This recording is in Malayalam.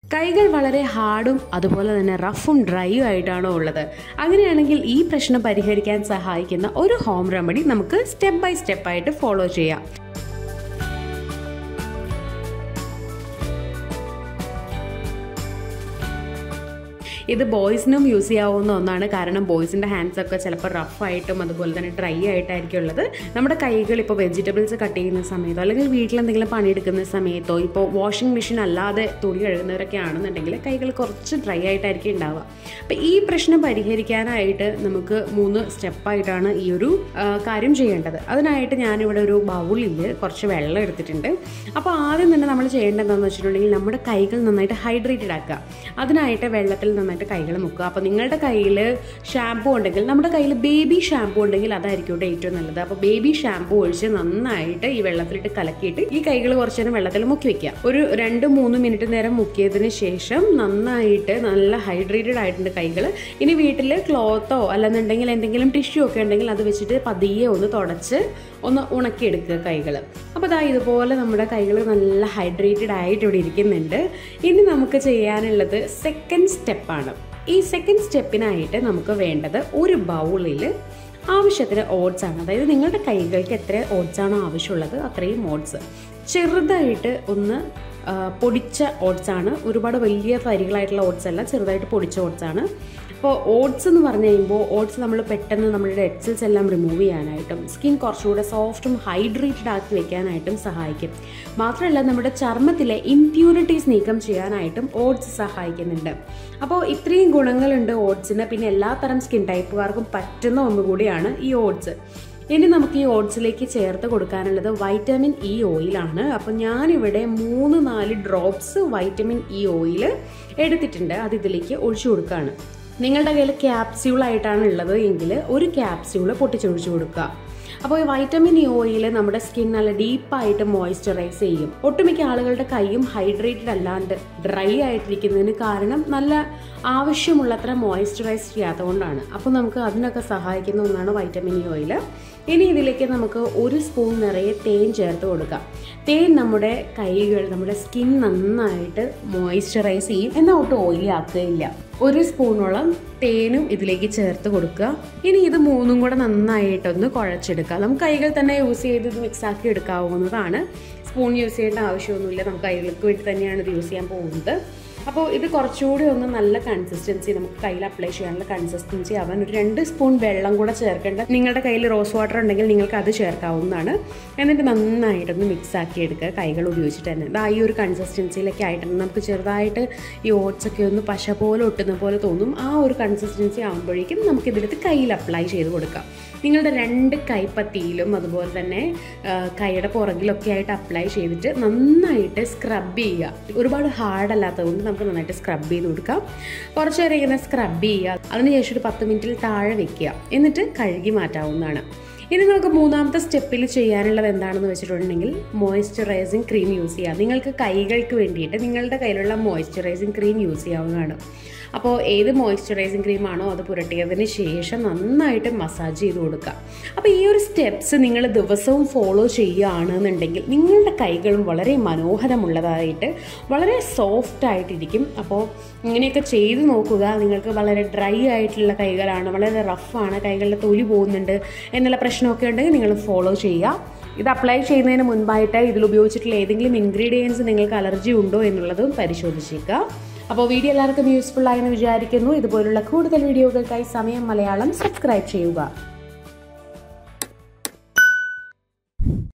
കൈകൾ വളരെ ഹാർഡും അതുപോലെ തന്നെ റഫും ഡ്രൈയും ആയിട്ടാണോ ഉള്ളത് അങ്ങനെയാണെങ്കിൽ ഈ പ്രശ്നം പരിഹരിക്കാൻ സഹായിക്കുന്ന ഒരു ഹോം റെമഡി നമുക്ക് സ്റ്റെപ്പ് ബൈ സ്റ്റെപ്പ് ആയിട്ട് ഫോളോ ചെയ്യാം ഇത് ബോയ്സിനും യൂസ് ചെയ്യാവുന്ന ഒന്നാണ് കാരണം ബോയ്സിൻ്റെ ഹാൻഡ്സ് ഒക്കെ ചിലപ്പോൾ റഫായിട്ടും അതുപോലെ തന്നെ ഡ്രൈ ആയിട്ടായിരിക്കും ഉള്ളത് നമ്മുടെ കൈകൾ ഇപ്പോൾ വെജിറ്റബിൾസ് കട്ട് ചെയ്യുന്ന സമയത്തോ അല്ലെങ്കിൽ വീട്ടിൽ എന്തെങ്കിലും പണിയെടുക്കുന്ന സമയത്തോ ഇപ്പോൾ വാഷിംഗ് മെഷീൻ അല്ലാതെ തുണി കഴുകുന്നവരൊക്കെ ആണെന്നുണ്ടെങ്കിൽ കൈകൾ കുറച്ച് ഡ്രൈ ആയിട്ടായിരിക്കും ഉണ്ടാവുക അപ്പോൾ ഈ പ്രശ്നം പരിഹരിക്കാനായിട്ട് നമുക്ക് മൂന്ന് സ്റ്റെപ്പായിട്ടാണ് ഈ ഒരു ആ, കാര്യം ചെയ്യേണ്ടത് അതിനായിട്ട് ഞാനിവിടെ ഒരു ബൗളിൽ കുറച്ച് വെള്ളം എടുത്തിട്ടുണ്ട് അപ്പോൾ ആദ്യം തന്നെ നമ്മൾ ചെയ്യേണ്ടത് എന്താണെന്ന് വെച്ചിട്ടുണ്ടെങ്കിൽ നമ്മുടെ കൈകൾ നന്നായിട്ട് ഹൈഡ്രേറ്റഡ് ആക്കുക അതിനായിട്ട് വെള്ളത്തിൽ നന്നായിട്ട് കൈകൾ മുക്കുക അപ്പോൾ നിങ്ങളുടെ കയ്യിൽ ഷാമ്പു ഉണ്ടെങ്കിൽ നമ്മുടെ കയ്യിൽ ബേബി ഷാമ്പു ഉണ്ടെങ്കിൽ അതായിരിക്കും ഇവിടെ ഏറ്റവും നല്ലത് അപ്പോൾ ബേബി ഷാമ്പു ഒഴിച്ച് നന്നായിട്ട് ഈ വെള്ളത്തിലിട്ട് കലക്കിയിട്ട് ഈ കൈകൾ കുറച്ച് നേരം വെള്ളത്തിൽ മുക്കി വെക്കുക ഒരു രണ്ട് മൂന്ന് മിനിറ്റ് നേരം മുക്കിയതിന് ശേഷം നന്നായിട്ട് നല്ല ഹൈഡ്രേറ്റഡ് ആയിട്ടുണ്ട് കൈകൾ ഇനി വീട്ടിൽ ക്ലോത്തോ അല്ലെന്നുണ്ടെങ്കിൽ എന്തെങ്കിലും ടിഷ്യൂ ഒക്കെ ഉണ്ടെങ്കിൽ അത് വെച്ചിട്ട് പതിയെ ഒന്ന് തുടച്ച് ഒന്ന് ഉണക്കിയെടുക്കുക കൈകൾ അപ്പോൾ അതാ ഇതുപോലെ നമ്മുടെ കൈകൾ നല്ല ഹൈഡ്രേറ്റഡ് ആയിട്ട് ഇവിടെ ഇരിക്കുന്നുണ്ട് ഇനി നമുക്ക് ചെയ്യാനുള്ളത് സെക്കൻഡ് സ്റ്റെപ്പാണ് ഈ സെക്കൻഡ് സ്റ്റെപ്പിനായിട്ട് നമുക്ക് വേണ്ടത് ഒരു ബൗളിൽ ആവശ്യത്തിന് ഓട്സ് ആണ് അതായത് നിങ്ങളുടെ കൈകൾക്ക് എത്ര ഓട്സ് ആണോ ആവശ്യമുള്ളത് അത്രയും ഓട്സ് ചെറുതായിട്ട് ഒന്ന് ആ, പൊടിച്ച ഓട്സ് ആണ് ഒരുപാട് വലിയ തരികളായിട്ടുള്ള ഓട്സ് അല്ല ചെറുതായിട്ട് പൊടിച്ച ഓട്സ് ആണ് അപ്പോൾ ഓട്സ് എന്ന് പറഞ്ഞു കഴിയുമ്പോൾ ഓട്സ് നമ്മൾ പെട്ടെന്ന് നമ്മുടെ ഡെഡ് സെൽസ് എല്ലാം റിമൂവ് ചെയ്യാനായിട്ടും സ്കിൻ കുറച്ചുകൂടെ സോഫ്റ്റും ഹൈഡ്രേറ്റഡ് ആക്കി വെക്കാനായിട്ടും സഹായിക്കും മാത്രമല്ല നമ്മുടെ ചർമ്മത്തിലെ ഇംപ്യൂരിറ്റീസ് നീക്കം ചെയ്യാനായിട്ടും ഓട്സ് സഹായിക്കുന്നുണ്ട് അപ്പോൾ ഇത്രയും ഗുണങ്ങളുണ്ട് ഓട്സിന് പിന്നെ എല്ലാത്തരം സ്കിൻ ടൈപ്പുകാർക്കും പറ്റുന്ന ഒന്നുകൂടിയാണ് ഈ ഓട്സ് ഇനി നമുക്ക് ഈ ഓട്സിലേക്ക് ചേർത്ത് കൊടുക്കാനുള്ളത് വൈറ്റമിൻ ഇ ഓയിലാണ് അപ്പോൾ ഞാനിവിടെ മൂന്ന് നാല് ഡ്രോപ്സ് വൈറ്റമിൻ ഇ ഓയിൽ എടുത്തിട്ടുണ്ട് അത് ഇതിലേക്ക് ഒഴിച്ചു കൊടുക്കുകയാണ് നിങ്ങളുടെ കയ്യിൽ ക്യാപ്സ്യൂൾ ആയിട്ടാണ് ഉള്ളത് എങ്കിൽ ഒരു ക്യാപ്സ്യൂൾ പൊട്ടിച്ചൊഴിച്ചു കൊടുക്കുക അപ്പോൾ ഈ വൈറ്റമിൻ ഇ ഓയിൽ നമ്മുടെ സ്കിൻ നല്ല ഡീപ്പായിട്ട് മോയ്സ്ചറൈസ് ചെയ്യും ഒട്ടുമിക്ക ആളുകളുടെ കൈയും ഹൈഡ്രേറ്റഡ് അല്ലാണ്ട് ഡ്രൈ ആയിട്ടിരിക്കുന്നതിന് കാരണം നല്ല ആവശ്യമുള്ളത്ര മോയ്സ്ചറൈസ് ചെയ്യാത്തതുകൊണ്ടാണ് അപ്പോൾ നമുക്ക് അതിനൊക്കെ സഹായിക്കുന്ന ഒന്നാണ് വൈറ്റമിൻ ഇ ഓയിൽ ഇനി ഇതിലേക്ക് നമുക്ക് ഒരു സ്പൂൺ നിറയെ തേൻ ചേർത്ത് കൊടുക്കാം തേൻ നമ്മുടെ കൈകൾ നമ്മുടെ സ്കിൻ നന്നായിട്ട് മോയ്സ്ചറൈസ് ചെയ്യും എന്നാൽ ഒട്ടും ഓയിലി ആക്കുകയില്ല ഒരു സ്പൂണോളം തേനും ഇതിലേക്ക് ചേർത്ത് കൊടുക്കുക ഇനി ഇത് മൂന്നും കൂടെ നന്നായിട്ടൊന്ന് കുഴച്ചെടുക്കുക നമുക്ക് കൈകൾ തന്നെ യൂസ് ചെയ്ത് ഇത് മിക്സ് ആക്കി എടുക്കാവുന്നതാണ് സ്പൂൺ യൂസ് ചെയ്യേണ്ട ആവശ്യമൊന്നുമില്ല നമുക്ക് കൈകൾക്ക് വേണ്ടി തന്നെയാണ് ഇത് യൂസ് ചെയ്യാൻ പോകുന്നത് അപ്പോൾ ഇത് കുറച്ചുകൂടി ഒന്ന് നല്ല കൺസിസ്റ്റൻസി നമുക്ക് കയ്യിൽ അപ്ലൈ ചെയ്യാനുള്ള കൺസിസ്റ്റൻസി ആവാൻ ഒരു രണ്ട് സ്പൂൺ വെള്ളം കൂടെ ചേർക്കേണ്ട നിങ്ങളുടെ കയ്യിൽ റോസ് വാട്ടർ ഉണ്ടെങ്കിൽ നിങ്ങൾക്ക് അത് ചേർക്കാവുന്നതാണ് എന്നിട്ട് നന്നായിട്ടൊന്ന് മിക്സ് ആക്കി എടുക്കുക കൈകൾ ഉപയോഗിച്ചിട്ട് തന്നെ ഇതാ ഈ ഒരു കൺസിസ്റ്റൻസിയിലൊക്കെ ആയിട്ടുണ്ട് നമുക്ക് ചെറുതായിട്ട് ഈ ഓട്സ് ഒക്കെ ഒന്ന് പശ പോലെ ഒട്ടുന്ന പോലെ തോന്നും ആ ഒരു കൺസിസ്റ്റൻസി ആകുമ്പോഴേക്കും നമുക്ക് ഇതിലെടുത്ത് കയ്യിൽ അപ്ലൈ ചെയ്ത് കൊടുക്കാം നിങ്ങളുടെ രണ്ട് കൈപ്പത്തിയിലും അതുപോലെ തന്നെ ആ, കൈയുടെ പുറകിലൊക്കെ ആയിട്ട് അപ്ലൈ ചെയ്തിട്ട് നന്നായിട്ട് സ്ക്രബ് ചെയ്യുക ഒരുപാട് ഹാർഡ് അല്ലാത്തതുകൊണ്ട് നമുക്ക് നന്നായിട്ട് സ്ക്രബ് ചെയ്ത് കൊടുക്കാം കുറച്ച് നേരം ഇങ്ങനെ സ്ക്രബ് ചെയ്യുക അതിനുശേഷം ഒരു പത്ത് മിനിറ്റിൽ താഴെ വെക്കുക എന്നിട്ട് കഴുകി മാറ്റാവുന്നതാണ് ഇനി നമുക്ക് മൂന്നാമത്തെ സ്റ്റെപ്പിൽ ചെയ്യാനുള്ളത് എന്താണെന്ന് വെച്ചിട്ടുണ്ടെങ്കിൽ മോയ്സ്ചറൈസിങ് ക്രീം യൂസ് ചെയ്യുക നിങ്ങൾക്ക് കൈകൾക്ക് വേണ്ടിയിട്ട് നിങ്ങളുടെ കയ്യിലുള്ള മോയ്സ്ചറൈസിങ് ക്രീം യൂസ് ചെയ്യാവുന്നതാണ് അപ്പോൾ ഏത് മോയ്സ്ചറൈസിങ് ക്രീമാണോ അത് പുരട്ടിയതിന് ശേഷം നന്നായിട്ട് മസാജ് ചെയ്ത് കൊടുക്കുക അപ്പോൾ ഈ ഒരു സ്റ്റെപ്സ് നിങ്ങൾ ദിവസവും ഫോളോ ചെയ്യുകയാണെന്നുണ്ടെങ്കിൽ നിങ്ങളുടെ കൈകളും വളരെ മനോഹരമുള്ളതായിട്ട് വളരെ സോഫ്റ്റ് ആയിട്ടിരിക്കും അപ്പോൾ ഇങ്ങനെയൊക്കെ ചെയ്ത് നോക്കുക നിങ്ങൾക്ക് വളരെ ഡ്രൈ ആയിട്ടുള്ള കൈകളാണ് വളരെ റഫാണ് കൈകളുടെ തൊലി പോകുന്നുണ്ട് എന്നുള്ള പ്രശ്നമൊക്കെ ഉണ്ടെങ്കിൽ നിങ്ങൾ ഫോളോ ചെയ്യുക ഇത് അപ്ലൈ ചെയ്യുന്നതിന് മുൻപായിട്ട് ഇതിൽ ഉപയോഗിച്ചിട്ടുള്ള ഏതെങ്കിലും ഇൻഗ്രീഡിയൻസ് നിങ്ങൾക്ക് അലർജി ഉണ്ടോ എന്നുള്ളതും പരിശോധിച്ചേക്കുക അപ്പോൾ വീഡിയോ എല്ലാവർക്കും യൂസ്ഫുൾ ആയെന്ന് വിചാരിക്കുന്നു ഇതുപോലുള്ള കൂടുതൽ വീഡിയോകൾക്കായി സമയം മലയാളം സബ്സ്ക്രൈബ് ചെയ്യുക